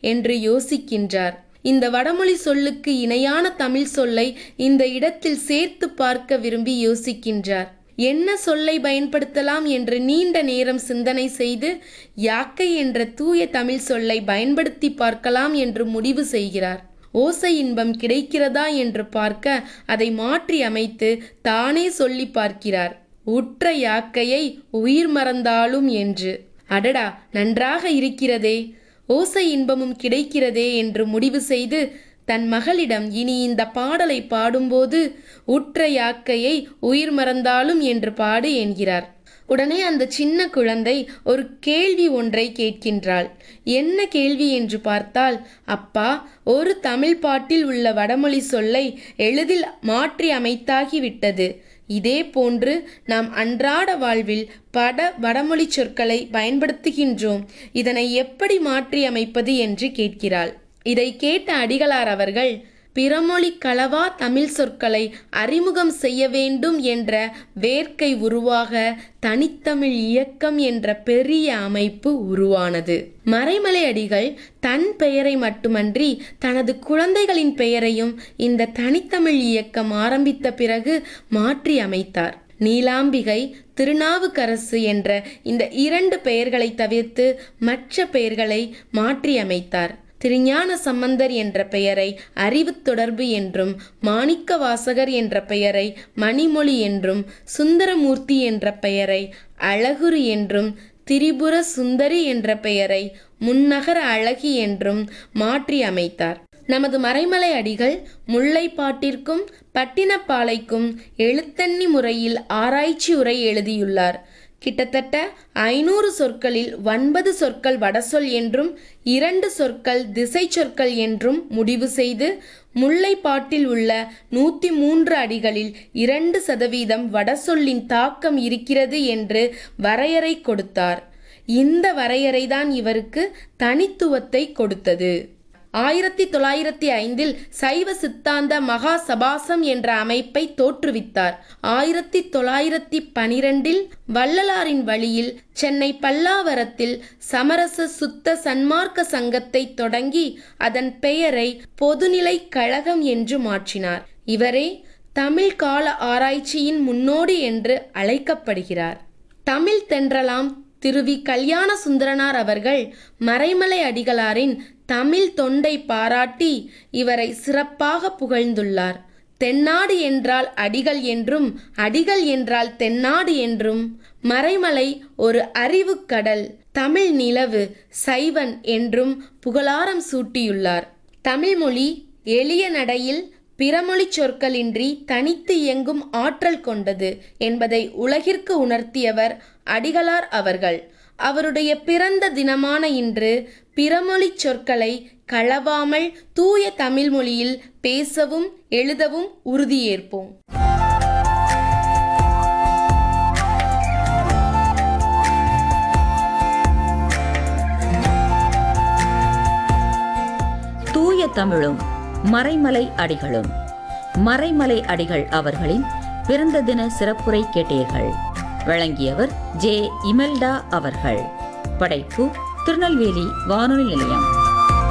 என்று யோசிக்கின்றார் இந்த வடமொழி சொல்லுக்கு இணையான தமிழ் சொல்லை இந்த இடத்தில் சேர்த்து பார்க்க விரும்பி யோசிக்கின்றார் என்ன சொல்லை பயன்படுத்தலாம் என்று நீண்ட நேரம் சிந்தனை செய்து யாக்கை என்ற தூய தமிழ் சொல்லை பயன்படுத்தி பார்க்கலாம் என்று முடிவு செய்கிறார் ஓசை இன்பம் கிடைக்கிறதா என்று பார்க்க அதை மாற்றி அமைத்து தானே சொல்லி பார்க்கிறார் உற்ற யாக்கையை உயிர் மறந்தாலும் என்று அடடா நன்றாக இருக்கிறதே ஓசை இன்பமும் கிடைக்கிறதே என்று முடிவு செய்து தன் மகளிடம் இனி இந்த பாடலை பாடும்போது உற்ற யாக்கையை உயிர் மறந்தாலும் என்று பாடு என்கிறார் உடனே அந்த சின்ன குழந்தை ஒரு கேள்வி ஒன்றை கேட்கின்றாள் என்ன கேள்வி என்று பார்த்தால் அப்பா ஒரு தமிழ் பாட்டில் உள்ள வடமொழி சொல்லை எளிதில் மாற்றி அமைத்தாகிவிட்டது இதே போன்று நாம் அன்றாட வாழ்வில் பட வடமொழி சொற்களை பயன்படுத்துகின்றோம் இதனை எப்படி மாற்றி அமைப்பது என்று கேட்கிறாள் இதை கேட்ட அடிகளார் அவர்கள் பிறமொழி களவா தமிழ் சொற்களை அறிமுகம் செய்ய வேண்டும் என்ற வேர்க்கை உருவாக தனித்தமிழ் இயக்கம் என்ற பெரிய அமைப்பு உருவானது மறைமலை அடிகள் தன் பெயரை மட்டுமன்றி தனது குழந்தைகளின் பெயரையும் இந்த தனித்தமிழ் இயக்கம் ஆரம்பித்த பிறகு மாற்றி அமைத்தார் நீலாம்பிகை திருநாவுக்கரசு என்ற இந்த இரண்டு பெயர்களை தவிர்த்து மற்ற பெயர்களை மாற்றி அமைத்தார் திருஞான சம்பந்தர் என்ற பெயரை அறிவு தொடர்பு என்றும் மாணிக்க வாசகர் என்ற பெயரை மணிமொழி என்றும் சுந்தரமூர்த்தி என்ற பெயரை அழகுரு என்றும் திரிபுர சுந்தரி என்ற பெயரை முன்னகர அழகி என்றும் மாற்றி அமைத்தார் நமது மறைமலை அடிகள் முல்லைப்பாட்டிற்கும் பட்டினப்பாலைக்கும் எழுத்தண்ணி முறையில் ஆராய்ச்சி உரை எழுதியுள்ளார் கிட்டத்தட்ட ஐநூறு சொற்களில் ஒன்பது சொற்கள் வடசொல் என்றும் இரண்டு சொற்கள் திசை சொற்கள் என்றும் முடிவு செய்து முல்லைப்பாட்டில் உள்ள நூத்தி மூன்று அடிகளில் இரண்டு சதவீதம் வடசொல்லின் தாக்கம் இருக்கிறது என்று வரையறை கொடுத்தார் இந்த வரையறைதான் இவருக்கு தனித்துவத்தை கொடுத்தது ஆயிரத்தி தொள்ளாயிரத்தி ஐந்தில் சைவ சித்தாந்த மகா சபாசம் என்ற அமைப்பை தோற்றுவித்தார் ஆயிரத்தி தொள்ளாயிரத்தி பனிரெண்டில் வள்ளலாரின் வழியில் சென்னை பல்லாவரத்தில் சமரச சுத்த சன்மார்க்க சங்கத்தை தொடங்கி அதன் பெயரை பொதுநிலை கழகம் என்று மாற்றினார் இவரே தமிழ் கால ஆராய்ச்சியின் முன்னோடி என்று அழைக்கப்படுகிறார் தமிழ் தென்றலாம் திருவி கல்யாண சுந்தரனார் அவர்கள் மறைமலை அடிகளாரின் தமிழ் தொண்டை பாராட்டி இவரை சிறப்பாக புகழ்ந்துள்ளார் தென்னாடு என்றால் அடிகள் என்றும் அடிகள் என்றால் தென்னாடு என்றும் மறைமலை ஒரு அறிவு கடல் தமிழ் நிலவு சைவன் என்றும் புகழாரம் சூட்டியுள்ளார் தமிழ்மொழி எளிய நடையில் பிறமொழி சொற்களின்றி தனித்து இயங்கும் ஆற்றல் கொண்டது என்பதை உலகிற்கு உணர்த்தியவர் அடிகளார் அவர்கள் அவருடைய பிறந்த தினமான இன்று பிறமொழி சொற்களை களவாமல் தூய தமிழ் மொழியில் பேசவும் எழுதவும் உறுதியேற்போம் தூய தமிழும் மறைமலை அடிகளும் மறைமலை அடிகள் அவர்களின் பிறந்த தின சிறப்புரை கேட்டீர்கள் வழங்கியவர் ஜே இமெல்டா அவர்கள் படைப்பு திருநெல்வேலி வானொலி நிலையம்